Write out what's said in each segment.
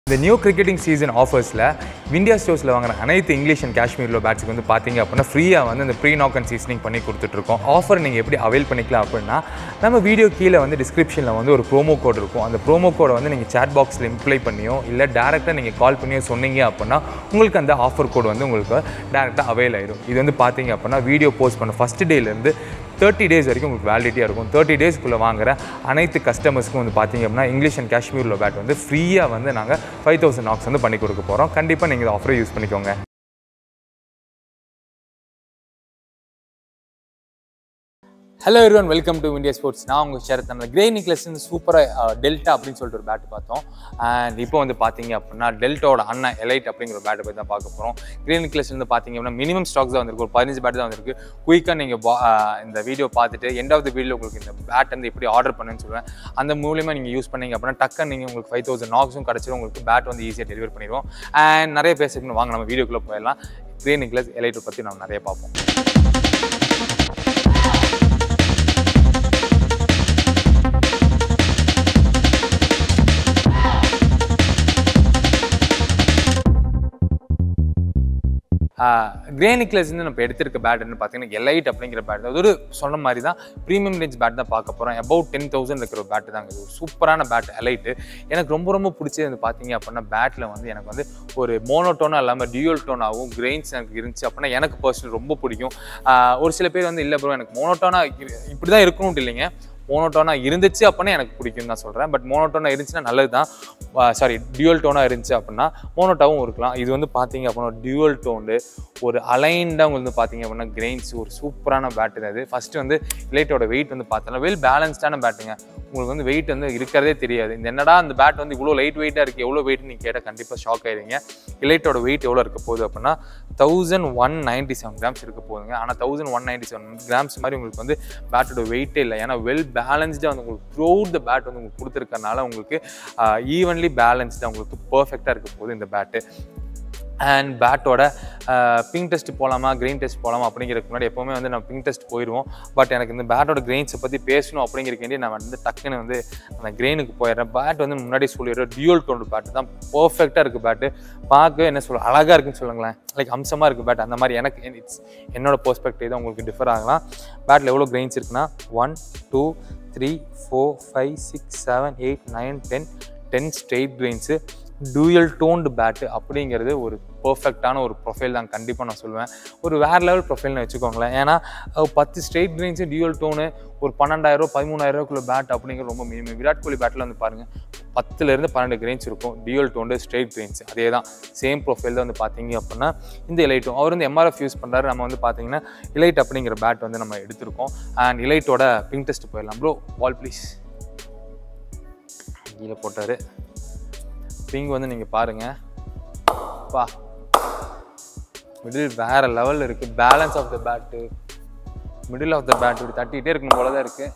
இந்த new cricketing season ஆஃபர்ஸில் India ஸ்டோர்ஸில் வாங்குற அனைத்து இங்கிலீஷ் அண்ட் காஷ்மீரில் பேட்ஸ்க்கு வந்து பார்த்தீங்க அப்படின்னா ஃப்ரீயாக வந்து இந்த ப்ரீ நாக் அண்ட் சீசனிங் பண்ணி கொடுத்துட்ருக்கோம் ஆஃபர் நீங்கள் எப்படி அவைல் பண்ணிக்கலாம் அப்படின்னா நம்ம வீடியோ கீழே வந்து டிஸ்கிரிப்ஷனில் வந்து ஒரு ப்ரோமோ கோட் இருக்கும் அந்த ப்ரோமோ கோடை வந்து நீங்கள் சேட் பாக்ஸில் இம்ப்ளை பண்ணியோ இல்லை டேரெக்டாக நீங்கள் கால் பண்ணியோ சொன்னீங்க அப்படின்னா உங்களுக்கு அந்த ஆஃபர் கோட் வந்து உங்களுக்கு டேரெக்டாக அவைல் ஆயிடும் இது வந்து பார்த்தீங்க அப்படின்னா வீடியோ போஸ்ட் பண்ண ஃபஸ்ட் டேலேருந்து தேர்ட்டி டேஸ் வரைக்கும் உங்களுக்கு வேலிடிட்டியாக இருக்கும் தேர்ட்டி டேஸ்க்குள்ளே வாங்குற அனைத்து கஸ்டமர்ஸ்க்கும் வந்து பார்த்தீங்க அப்படின்னா இங்கிலீஷ் அண்ட் காஷ்மீரில் பேட் வந்து ஃப்ரீயாக வந்து நாங்கள் ஃபைவ் தௌசண்ட் நாக்ஸ் வந்து பண்ணி கொடுக்க போகிறோம் கண்டிப்பாக நீங்கள் இந்த ஆஃபரை யூஸ் பண்ணிக்கோங்க hello everyone welcome to India sports நான் உங்கள் ஷரத் அந்த கிரே நிக்லஸ் வந்து சூப்பராக டெல்டா அப்படின்னு சொல்லிட்டு ஒரு பேட் பார்த்தோம் அண்ட் இப்போ வந்து பார்த்தீங்க அப்படின்னா டெல்டாவோட அண்ணா எலைட் அப்படிங்கிற ஒரு பேட்டை பற்றி தான் பார்க்க போகிறோம் கிரே நிக்லஸ் வந்து பார்த்தீங்க அப்படின்னா மினிமம் ஸ்டாக்ஸ் தான் வந்திருக்கு ஒரு பதினஞ்சு பேட் தான் வந்திருக்கு குயிக்காக நீங்கள் இந்த வீடியோ பார்த்துட்டு எண்ட் ஆஃப் த வீடியோ உங்களுக்கு இந்த பேட் வந்து எப்படி ஆர்டர் பண்ணுன்னு சொல்லுவேன் அந்த மூலியமாக நீங்கள் யூஸ் பண்ணீங்க அப்படின்னா டக்குன்னு நீங்கள் உங்களுக்கு ஃபைவ் தௌசண்ட் நாக்ஸும் கிடச்சிரும் உங்களுக்கு பேட் வந்து ஈஸியாக டெலிவரி பண்ணிடுவோம் அண்ட் நிறைய பேசுக்கு வாங்க நம்ம வீடியோக்குள்ளே போயிடலாம் கிரே நிக்லஸ் எலைட்டை பற்றி நம்ம நிறைய பார்ப்போம் கிரே நிக்லஸ் வந்து நம்ம எடுத்திருக்க பேட்னு பார்த்தீங்கன்னா எலைட் அப்படிங்கிற பேட் அது ஒரு சொன்ன மாதிரி தான் ப்ரீமியம் ரேஞ்ச் பேட் தான் பார்க்க போகிறோம் அபவுட் டென் தௌசண்ட் இருக்கிற ஒரு பேட்டு தாங்க இது ஒரு சூப்பரான பேட் எலைட்டு எனக்கு ரொம்ப ரொம்ப பிடிச்சது வந்து பார்த்தீங்க அப்படின்னா பேட்டில் வந்து எனக்கு வந்து ஒரு மோனோட்டோனாக இல்லாமல் டியூல் டோனாகவும் கிரெயின்ஸ் எனக்கு இருந்துச்சு அப்படின்னா எனக்கு பர்சனல் ரொம்ப பிடிக்கும் ஆஹ் ஒரு சில பேர் வந்து இல்லை ப்ரோ எனக்கு மோனோட்டோனாக இப்படி தான் இருக்கணும்ட்டு இல்லைங்க மோனோட்டோனாக இருந்துச்சு அப்படின்னா எனக்கு பிடிக்கும் தான் சொல்கிறேன் பட் மோனோட்டோனாக இருந்துச்சுன்னா நல்லது தான் சாரி டியூவல் டோனாக இருந்துச்சு அப்படின்னா மோனோட்டாவும் இருக்கலாம் இது வந்து பார்த்தீங்க அப்படின்னா டியூவல் டோண்டு ஒரு அலைண்டாக உங்களுக்கு வந்து பார்த்தீங்க அப்படின்னா கிரெயின்ஸ் ஒரு சூப்பரான பேட்டு அது ஃபஸ்ட்டு வந்து இலைட்டோட வெயிட் வந்து பார்த்தோன்னா வெல் பேலன்ஸ்டான பேட்டுங்க உங்களுக்கு வந்து வெயிட் வந்து இருக்கிறதே தெரியாது இந்த என்னடா அந்த பேட் வந்து இவ்வளோ லைட் வெயிட்டாக இருக்குது எவ்வளோ வெயிட் நீங்கள் கேட்டால் கண்டிப்பாக ஷாக் ஆயிடுங்க இலைட்டோட வெயிட் எவ்வளோ இருக்க போகுது அப்படின்னா thousand one ninety seven grams இருக்க போகுதுங்க ஆனால் thousand one ninety seven grams மாதிரி உங்களுக்கு வந்து பேட்டோட வெயிட்டே இல்லை ஏன்னா வெல் பேலன்ஸ்டாக வந்து உங்களுக்கு த்ரூ த பேட் வந்து உங்களுக்கு கொடுத்துருக்கறனால உங்களுக்கு ஈவன்லி பேலன்ஸ்டாக உங்களுக்கு பர்ஃபெக்டாக இருக்க போகுது இந்த பேட்டு அண்ட் பேட்டோட பிங்க் டெஸ்ட் போகலாமா க்ரீன் டெஸ்ட் போகலாமா அப்படிங்கிறதுக்கு முன்னாடி எப்போவுமே வந்து நம்ம பிங்க் டெஸ்ட் போயிடுவோம் பட் எனக்கு இந்த பேட்டோட கிரெயின்ஸை பற்றி பேசணும் அப்படிங்கிறக்கு வேண்டி நான் வந்து டக்குன்னு வந்து அந்த கிரெயினுக்கு போயிடுறேன் பேட் வந்து முன்னாடி சொல்லிடுறேன் டியூல் டோன் பேட்டு தான் பர்ஃபெக்டாக இருக்குது பேட்டு பார்க்க என்ன சொல்ல அழகாக இருக்குன்னு சொல்லுங்களேன் லைக் அம்சமாக இருக்குது பேட் அந்த மாதிரி எனக்கு இட்ஸ் என்னோட பெர்ஸ்பெக்டிவ் தான் உங்களுக்கு டிஃபர் ஆகலாம் பேட்டில் எவ்வளோ கிரெயின்ஸ் இருக்குன்னா one two three four five six seven eight nine ten ten straight grains dual toned bat அப்படிங்கிறது ஒரு பர்ஃபெக்டான ஒரு ப்ரொஃபைல் தான் கண்டிப்பாக நான் சொல்லுவேன் ஒரு வேறு லெவல் ப்ரொஃபைல்னு வச்சுக்கோங்களேன் ஏன்னா அஹ், பத்து ஸ்ட்ரெயிட் கிரெயின்ஸு டியூயல் டோனு ஒரு பன்னெண்டாயிரம் பதிமூணாயிரம் ரூபாய்க்குள்ள பேட் அப்படிங்கிறது ரொம்ப மினிமம் விராட் கோலி பேட்டில் வந்து பாருங்கள் பத்துலேருந்து பன்னெண்டு கிரெயின்ஸ் இருக்கும் டியூயல் டோண்டு ஸ்ட்ரெயிட் கிரெயின்ஸ் அதே தான் சேம் ப்ரொஃபைல் தான் வந்து பார்த்தீங்க அப்படின்னா இந்த இலைட்டும் அவர் வந்து எம்ஆர்எஃப் யூஸ் பண்ணுறாரு நம்ம வந்து பார்த்தீங்கன்னா இலைட் அப்படிங்கிற பேட் வந்து நம்ம எடுத்திருக்கோம் அண்ட் இலைட்டோட பிங்க் டெஸ்ட் போயிடலாம் ப்ரோ பால் ப்ளீஸ் கீழே போட்டார் பிங் வந்து நீங்கள் பாருங்கள் பா மிடில் வேற லெவலில் இருக்குது balance of the bat middle of the bat இப்படி தட்டிகிட்டே இருக்கணும் போல தான் இருக்குது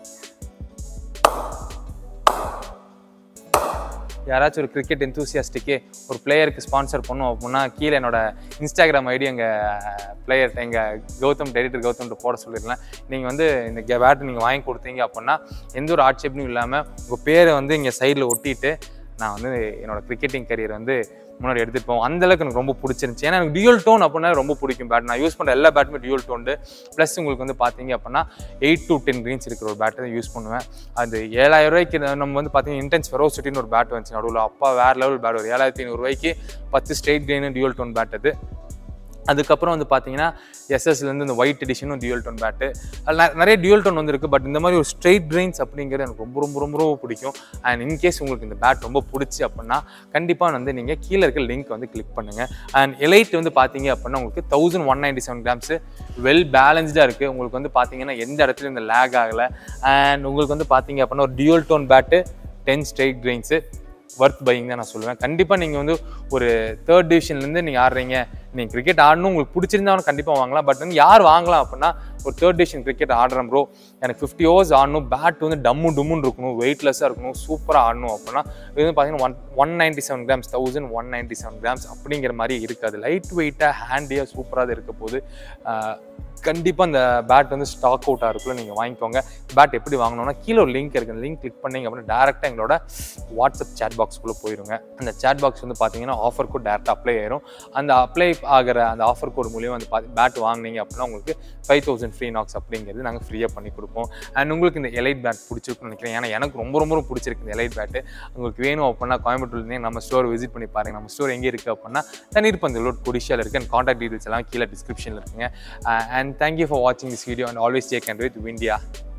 யாராச்சும் ஒரு கிரிக்கெட் எந்தூசியாஸ்டிக்கே ஒரு பிளேயருக்கு ஸ்பான்சர் பண்ணும் அப்படின்னா கீழே என்னோட இன்ஸ்டாகிராம் ஐடி எங்கள் பிளேயர் எங்கள் கௌதம் எடிட்டர் கௌதம் போட சொல்லிடலாம் நீங்கள் வந்து இந்த பேட் நீங்கள் வாங்கி கொடுத்தீங்க அப்படின்னா எந்த ஒரு ஆட்சேபனும் இல்லாமல் உங்கள் பேரை வந்து இங்கே சைடில் ஒட்டிட்டு நான் வந்து என்னோட கிரிக்கெட்டிங் கரியர் வந்து முன்னாடி எடுத்துகிட்டு போவோம் அந்த அளவுக்கு எனக்கு ரொம்ப பிடிச்சிருந்துச்சி ஏன்னா எனக்கு டியூல் டோன் அப்படின்னா ரொம்ப பிடிக்கும் பேட் நான் யூஸ் பண்ணுற எல்லா பேட்டுமே டியூல் டோண்டு ப்ளஸ் உங்களுக்கு வந்து பார்த்தீங்க அப்படின்னா எயிட் டு டென் கிரீன்ஸ் இருக்கிற ஒரு பேட்டை தான் யூஸ் பண்ணுவேன் அது ஏழாயிரம் ரூபாய்க்கு நம்ம வந்து பார்த்தீங்கன்னா இன்டென்ஸ் ஃபெரோசிட்டின்னு ஒரு பேட் வந்துச்சு நடுவில் அப்பா வேறு லெவல் பேட் ஒரு ஏழாயிரத்தி ஐநூறுரூவாய்க்கு பத்து straight grain dual tone bat அது அதுக்கப்புறம் வந்து பார்த்தீங்கன்னா எஸ்எஸ்லேருந்து இந்த ஒயிட் எடிஷனும் டியூல் டோன் பேட்டு நிறைய டியூல் டோன் வந்துருக்கு பட் இந்த மாதிரி ஒரு ஸ்ட்ரெயிட் கிரெயின்ஸ் அப்படிங்கிறது எனக்கு ரொம்ப ரொம்ப ரொம்ப ரொம்ப பிடிக்கும் அண்ட் இன்கேஸ் உங்களுக்கு இந்த பேட் ரொம்ப பிடிச்சி அப்படின்னா கண்டிப்பாக வந்து நீங்கள் கீழே இருக்க லிங்க் வந்து கிளிக் பண்ணுங்கள் அண்ட் எலைட் வந்து பார்த்தீங்க அப்படின்னா உங்களுக்கு thousand one ninety seven grams well பேலன்ஸ்டாக இருக்குது உங்களுக்கு வந்து பார்த்தீங்கன்னா எந்த இடத்துலையும் இந்த லேக் ஆகலை அண்ட் உங்களுக்கு வந்து பார்த்தீங்க அப்படின்னா ஒரு dual tone bat ten straight grains worth buying தான் நான் சொல்லுவேன் கண்டிப்பாக நீங்கள் வந்து ஒரு தேர்ட் டிவிஷன்லேருந்து நீங்கள் ஆடுறீங்க நீங்கள் கிரிக்கெட் ஆடணும் உங்களுக்கு பிடிச்சிருந்தாலும் கண்டிப்பாக வாங்கலாம் பட் வந்து யார் வாங்கலாம் அப்படின்னா ஒரு தேர்ட் டிவிஷன் கிரிக்கெட் ஆடுறேன் ப்ரோ எனக்கு ஃபிஃப்டி ஓவர்ஸ் ஆடணும் பேட் வந்து டம்மு டும்முன்னு இருக்கணும் வெயிட்லெஸ்ஸாக இருக்கணும் சூப்பராக ஆடணும் அப்படின்னா இது வந்து பார்த்தீங்கன்னா one one ninety seven grams thousand one ninety seven grams அப்படிங்கிற மாதிரி இருக்காது லைட் வெயிட்டாக ஹேண்டியாக சூப்பராக இருக்க போது கண்டிப்பாக அந்த பேட் வந்து ஸ்டாக் அவுட் ஆகிறதுக்குள்ள நீங்கள் வாங்கிக்கோங்க பேட் எப்படி வாங்கணும்னா கீழே ஒரு லிங்க் இருக்குது லிங்க் கிளிக் பண்ணீங்க அப்படின்னா டேரெக்டாக எங்களோட வாட்ஸ்அப் சேட் பாக்ஸ்க்குள்ளே போயிருங்க அந்த சேட் பாக்ஸ் வந்து பார்த்தீங்கன்னா ஆஃபர் கோட் டேரெக்டாக அப்ளை ஆயிரும் அந்த அப்ளை ஆகிற அந்த ஆஃபர் கோட் மூலியம் வந்து பார்த்து பேட் வாங்குனீங்க அப்படின்னா உங்களுக்கு ஃபைவ் தௌசண்ட் ஃப்ரீ நாக்ஸ் அப்படிங்கிறது நாங்கள் ஃப்ரீயாக பண்ணி கொடுப்போம் அண்ட் உங்களுக்கு இந்த எலைட் பேட் பிடிச்சிருக்குன்னு நினைக்கிறேன் ஏன்னா எனக்கு ரொம்ப ரொம்ப ரொம்ப பிடிச்சிருக்கு இந்த எலைட் பேட்டு உங்களுக்கு வேணும் அப்படின்னா கோயம்புத்தூர்லேருந்து நம்ம ஸ்டோர் விசிட் பண்ணி பாருங்க நம்ம ஸ்டோர் எங்கே இருக்குது அப்படின்னா தண்ணீர் பந்தல் ரோட் கொடிஷியாவில் இருக்குது அண்ட் காண்டாக்ட் டீடைல்ஸ் எல்லாம் கீழே டிஸ்கிரிப்ஷனில் இருக்குங்க அண்ட் தேங்க்யூ ஃபார் வாட்சிங் this video and always take and with India